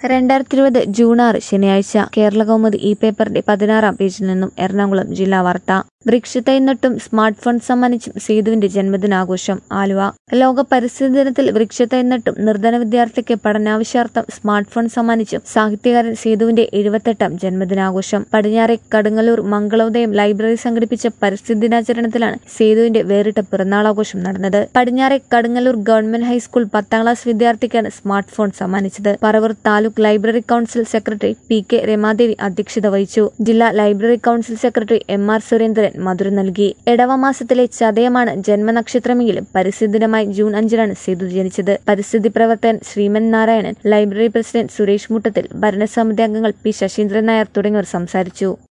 രണ്ടായിരത്തി ഇരുപത് ജൂൺ ആറ് ശനിയാഴ്ച കേരള കൗമുദി ഈ പേപ്പറിന്റെ പതിനാറാം പേജിൽ നിന്നും എറണാകുളം ജില്ലാ വാർത്ത വൃക്ഷത്തൈ നട്ടും സ്മാർട്ട് ഫോൺ സമ്മാനിച്ചും സേതുവിന്റെ ജന്മദിനാഘോഷം ആലുവ ലോക പരിസ്ഥിതി ദിനത്തിൽ വൃക്ഷത്തൈ നട്ടും നിർധന വിദ്യാർത്ഥിക്ക് പഠനാവശ്യാർത്ഥം സ്മാർട്ട് ഫോൺ സമ്മാനിച്ചും സാഹിത്യകാരൻ സേതുവിന്റെ എഴുപത്തെട്ടാം ജന്മദിനാഘോഷം പടിഞ്ഞാറെ കടുങ്ങല്ലൂർ മംഗളോദയം ലൈബ്രറി സംഘടിപ്പിച്ച പരിസ്ഥിതി ദിനാചരണത്തിലാണ് സേതുവിന്റെ വേറിട്ട പിറന്നാളാഘോഷം നടന്നത് പടിഞ്ഞാറെ കടുങ്ങല്ലൂർ ഗവൺമെന്റ് ഹൈസ്കൂൾ പത്താം ക്ലാസ് വിദ്യാർത്ഥിക്കാണ് സ്മാർട്ട് ഫോൺ സമ്മാനിച്ചത് Paravur taluk library council secretary P K Ramadevi അധ്യക്ഷത വഹിച്ചു ജില്ലാ library council secretary M R Surendran മധുരം നൽകി എടവ മാസത്തിലെ ചതയമാണ് ജന്മനക്ഷത്രമെങ്കിലും പരിസ്ഥിതി ദിനമായി ജൂൺ അഞ്ചിനാണ് സേതു ജനിച്ചത് പരിസ്ഥിതി പ്രവർത്തകൻ ശ്രീമൻ നാരായണൻ ലൈബ്രറി പ്രസിഡന്റ് സുരേഷ് മുട്ടത്തിൽ ഭരണസമിതി അംഗങ്ങൾ പി ശശീന്ദ്രൻ നായർ തുടങ്ങിയവർ സംസാരിച്ചു